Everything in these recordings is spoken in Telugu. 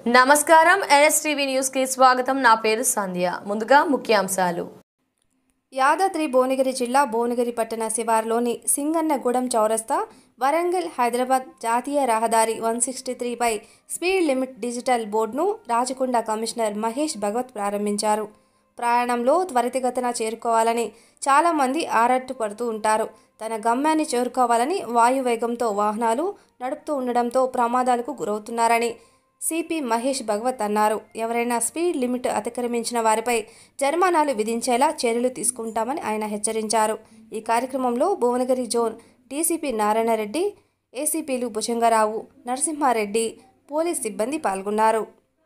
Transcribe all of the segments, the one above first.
నమస్కారం ఎన్ఎస్టీవీ న్యూస్ కి స్వాగతం నా పేరు సంధ్య ముందుగా ముఖ్యాంశాలు యాదాద్రి భువనగిరి జిల్లా భువనగిరి పట్టణ శివారులోని సింగన్నగూడెం చౌరస్తా వరంగల్ హైదరాబాద్ జాతీయ రహదారి వన్ సిక్స్టీ త్రీపై స్పీడ్ లిమిట్ డిజిటల్ బోర్డును రాచకొండ కమిషనర్ మహేష్ భగవత్ ప్రారంభించారు ప్రయాణంలో త్వరితగతిన చేరుకోవాలని చాలామంది ఆరాటు పడుతూ ఉంటారు తన గమ్యాన్ని చేరుకోవాలని వాయువేగంతో వాహనాలు నడుపుతూ ఉండడంతో ప్రమాదాలకు గురవుతున్నారని సిపి మహేష్ భగవత్ అన్నారు ఎవరైనా స్పీడ్ లిమిట్ అతిక్రమించిన వారిపై జరిమానాలు విధించేలా చర్యలు తీసుకుంటామని ఆయన హెచ్చరించారు ఈ కార్యక్రమంలో భువనగిరి జోన్ డీసీపీ నారాయణరెడ్డి ఏసీపీలు భుజంగరావు నరసింహారెడ్డి పోలీస్ సిబ్బంది పాల్గొన్నారు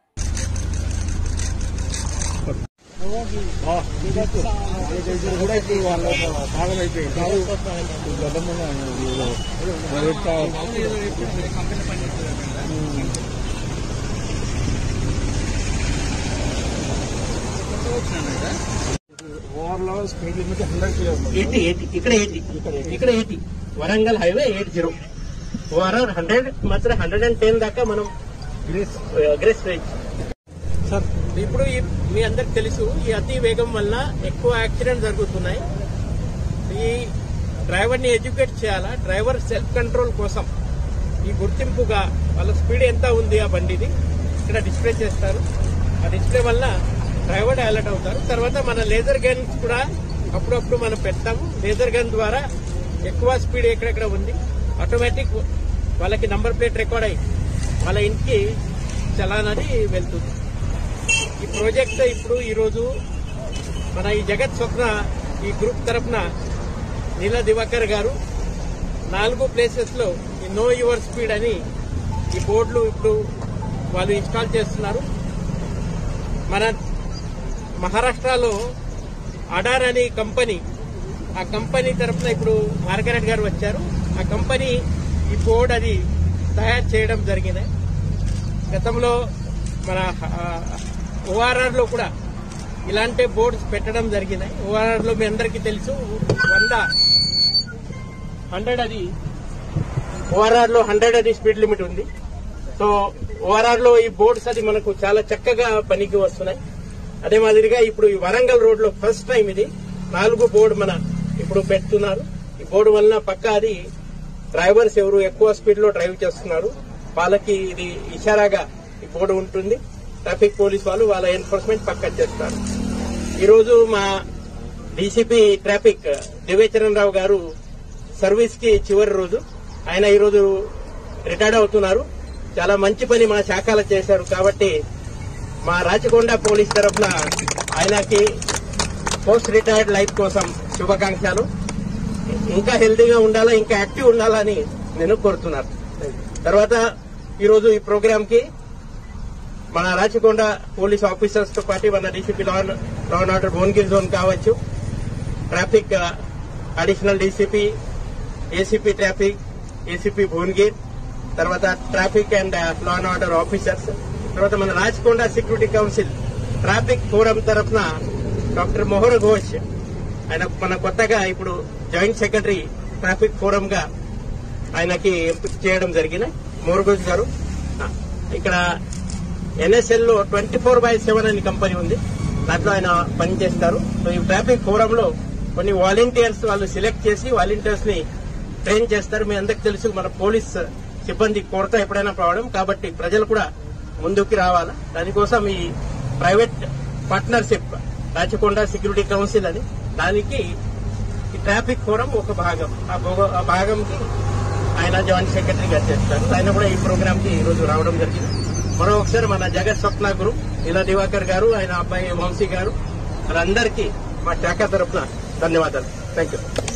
కూడా ఇప్పుడు వాళ్ళ భాగం అయిపోయింది గతంలో ఓవర్లో speed limit hundred kilometre eighty eighty ఇక్కడ ఎయిటీ ఇక్కడ eighty Warangal highway eight zero overall hundred మాత్రం హండ్రెడ్ అండ్ టెన్ దాకా మనం గ్రేస్ రేంజ్ సార్ ఇప్పుడు ఈ మీ అందరికి తెలుసు ఈ అతి వేగం వల్ల ఎక్కువ యాక్సిడెంట్ జరుగుతున్నాయి ఈ డ్రైవర్ ని ఎడ్యుకేట్ చేయాలా డ్రైవర్ సెల్ఫ్ కంట్రోల్ కోసం ఈ గుర్తింపుగా వాళ్ళ స్పీడ్ ఎంత ఉంది ఆ బండిది ఇక్కడ డిస్ప్లే చేస్తారు ఆ డిస్ప్లే వల్ల డ్రైవర్ అలర్ట్ అవుతారు తర్వాత మన లేజర్ గన్స్ కూడా అప్పుడప్పుడు మనం పెడతాము లేజర్ గన్ ద్వారా ఎక్కువ స్పీడ్ ఎక్కడెక్కడ ఉంది ఆటోమేటిక్ వాళ్ళకి నంబర్ ప్లేట్ రికార్డ్ అయ్యి వాళ్ళ ఇంటికి చలానది వెళ్తుంది ఈ ప్రాజెక్ట్ ఇప్పుడు ఈరోజు మన ఈ జగత్ స్వప్న ఈ గ్రూప్ తరఫున నీల దివాకర్ గారు నాలుగు ప్లేసెస్ లో ఈ నో యువర్ స్పీడ్ అని ఈ బోర్డులు ఇప్పుడు వాళ్ళు ఇన్స్టాల్ చేస్తున్నారు మన మహారాష్ట్రలో అడార్ అనే కంపెనీ ఆ కంపెనీ తరఫున ఇప్పుడు మార్గారెట్ గారు వచ్చారు ఆ కంపెనీ ఈ బోర్డు అది తయారు చేయడం జరిగింది గతంలో మన ఓఆర్ఆర్ లో కూడా ఇలాంటి బోర్డ్స్ పెట్టడం జరిగినాయి ఓఆర్ఆర్ లో మీ అందరికీ తెలుసు వంద హండ్రెడ్ అది ఓఆర్ఆర్ లో హండ్రెడ్ అది స్పీడ్ లిమిట్ ఉంది సో ఓఆర్ఆర్ లో ఈ బోర్డ్స్ అది మనకు చాలా చక్కగా పనికి వస్తున్నాయి అదే మాదిరిగా ఇప్పుడు ఈ వరంగల్ రోడ్ లో ఫస్ట్ టైం ఇది నాలుగు బోర్డు మన ఇప్పుడు పెడుతున్నారు ఈ బోర్డు వలన పక్క అది డ్రైవర్స్ ఎవరు ఎక్కువ స్పీడ్ లో డ్రైవ్ చేస్తున్నారు వాళ్ళకి ఇది ఇషారాగా ఈ బోర్డు ఉంటుంది ట్రాఫిక్ పోలీస్ వాళ్ళు వాళ్ళ ఎన్ఫోర్స్మెంట్ పక్క చేస్తారు ఈ రోజు మా డీసీపీ ట్రాఫిక్ దివ్యచరణ్ రావు గారు సర్వీస్ కి చివరి రోజు ఆయన ఈ రోజు రిటైర్డ్ అవుతున్నారు చాలా మంచి పని మా శాఖలో చేశారు కాబట్టి మా రాచకొండ పోలీస్ తరఫున ఆయనకి పోస్ట్ రిటైర్డ్ లైఫ్ కోసం శుభాకాంక్షలు ఇంకా హెల్తీగా ఉండాలా ఇంకా యాక్టివ్ ఉండాలని నేను కోరుతున్నాను తర్వాత ఈరోజు ఈ ప్రోగ్రామ్ కి మన రాచకొండ పోలీస్ ఆఫీసర్స్ తో పాటు మన DCP law law and order Bhuvanagiri zone కావచ్చు traffic additional DCP ACP traffic ACP Bhuvanagir తర్వాత traffic and law and order officers తర్వాత మన Rachakonda security council traffic forum తరఫున డాక్టర్ మోహన్ ఘోష్ ఆయన మన కొత్తగా ఇప్పుడు జాయింట్ సెక్రటరీ ట్రాఫిక్ ఫోరం గా ఆయనకి ఎంపిక చేయడం జరిగింది మోహన్ ఘోష్ గారు ఇక్కడ ఎన్ఎస్ఎల్ లో ట్వంటీ ఫోర్ బై సెవెన్ అనే కంపెనీ ఉంది దాంట్లో ఆయన పనిచేస్తారు సో ఈ ట్రాఫిక్ ఫోరం లో కొన్ని వాలంటీర్స్ వాళ్ళు సెలెక్ట్ చేసి వాలంటీర్స్ ని ట్రైన్ చేస్తారు మీ అందరికి తెలుసు మన పోలీస్ సిబ్బంది కొరత ఎప్పుడైనా రావడం కాబట్టి ప్రజలు కూడా ముందుకు రావాలా దానికోసం ఈ private partnership Rachakonda security council అని దానికి ఈ ట్రాఫిక్ ఫోరం ఒక భాగం ఆ భోగ- ఆ భాగంకి ఆయన జాయింట్ సెక్రటరీగా చేస్తారు ఆయన కూడా ఈ ప్రోగ్రామ్ కి ఈ రోజు రావడం జరిగింది మరో ఒకసారి మన జగత్ స్వప్న గురు ఇలా దివాకర్ గారు ఆయన అబ్బాయి వంశీ గారు వారందరికీ మా శాఖ తరఫున ధన్యవాదాలు థ్యాంక్ యూ